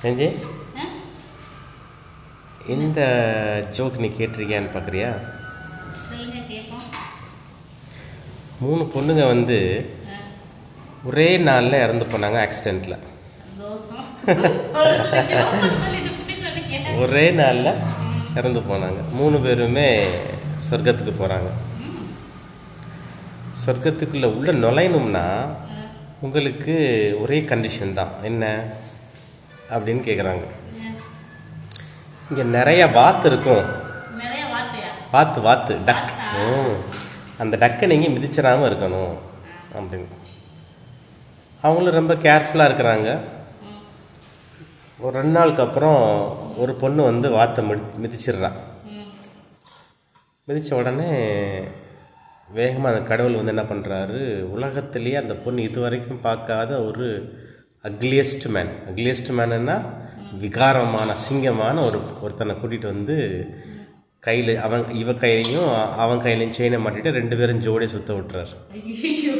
செஞ்சு ஆ? இந்த ஜோக் நீ கேட்டிருக்கியான்னு பார்க்குறியா சொல்லுங்க கேட்போம் மூணு பொண்ணுங்க வந்து ஆ, ஒரே நாளில் இறந்து போனாங்க ஆக்சிடெண்ட்டில் தோசம் ஒரு joke சொல்லிட்டு இப்படி சொன்னீங்க. ஒரே நாளில் இறந்து போனாங்க மூணு பேருமே சொர்க்கத்துக்கு போகிறாங்க ம். சொர்க்கத்துக்குள்ளே உள்ள நுழையணும்னா ஆ, உங்களுக்கு ஒரே கண்டிஷன் தான் என்ன அப்படின்னு கேட்குறாங்க ஆ. இங்கே நிறைய வாத்து இருக்கும் நிறைய வார்த்தையா வாத்து வாத்து டக் வாத்தா? ம் அந்த டக்கை நீங்கள் மிதிச்சிடாமல் இருக்கணும் அப்படின்னு அவங்களும் ரொம்ப கேர்ஃபுல்லாக இருக்கிறாங்க ம். ஒரு ரெண்டு நாளுக்கு அப்புறம் ஒரு பொண்ணு வந்து வாத்தை மிதி மிதிச்சிடுறான் ம். மிதித்த உடனே வேகமாக அந்த கடவுள் வந்து என்ன பண்ணுறாரு உலகத்திலேயே அந்த பொண்ணு இது வரைக்கும் பார்க்காத ஒரு அக்லியஸ்ட் மேன் அக்லியஸ்ட் மேனுன்னா விகாரமான அசிங்கமான ஒரு ஒருத்தனை கூட்டிகிட்டு வந்து கையில் அவன் இவ கையிலையும் அவன் கையிலையும் செயினை மாட்டிட்டு ரெண்டு பேரும் ஜோடியை சுத்த விட்டுறாரு ஐயையோ.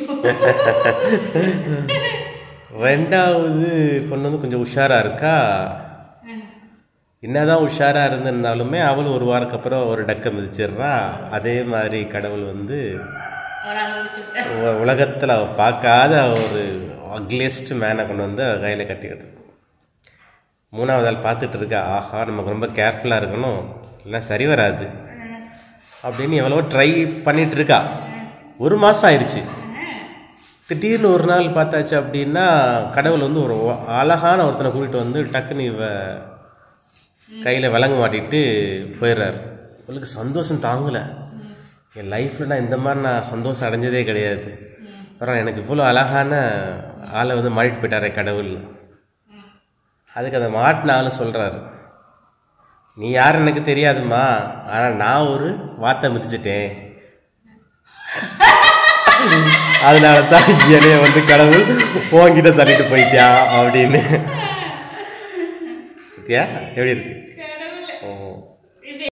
ரெண்டாவது பொண்ணு வந்து கொஞ்சம் உஷாராக இருக்கா ஆ. என்னதான் உஷாராக இருந்திருந்தாலுமே அவள் ஒரு வாரத்துக்கு அப்புறம் ஒரு டக்கை மிதிச்சிடுறா அதே மாதிரி கடவுள் வந்து ஒரு ஆள் முடிச்சுட்டேன். உ- உலகத்துல அவ பார்க்காத ஒரு அக்லியஸ்ட் மேனை கொண்டு வந்து அவ கையில கட்டிக்கிட்டு மூணாவது ஆள் பார்த்துட்டு இருக்கா ஆஹா நமக்கு ரொம்ப கேர்ஃபுல்லாக இருக்கணும் இல்லைன்னா சரி வராது அப்படின்னு எவ்வளவோ ட்ரை பண்ணிட்டு இருக்கா ஒரு மாதம் ஆயிடுச்சு திடீர்னு ஒரு நாள் பார்த்தாச்சு அப்படின்னா கடவுள் வந்து ஒரு ஒ- அழகான ஒருத்தனை கூட்டிகிட்டு வந்து டக்குன்னு இவ கையில் விலங்கு மாட்டிட்டு போயிடுறாரு அவளுக்கு சந்தோஷம் தாங்கலை என் லைஃப்பில் நான் இந்த மாதிரி நான் சந்தோஷம் அடைஞ்சதே கிடையாது அப்புறம் எனக்கு இவ்வளோ அழகான ஆளை வந்து மாட்டிட்டு போயிட்டாரே கடவுள் அதுக்கு அந்த மாட்டின ஆள் சொல்கிறாரு நீ யார் எனக்கு தெரியாதும்மா ஆனால் நான் ஒரு வார்த்தை மிதிச்சிட்டேன் அதனால தான் என்னைய வந்து கடவுள் உன்கிட்ட தள்ளிட்டு போயிட்டியா அப்படின்னு பாத்தியா? எப்படி இருக்கு கடவுளே. ஓ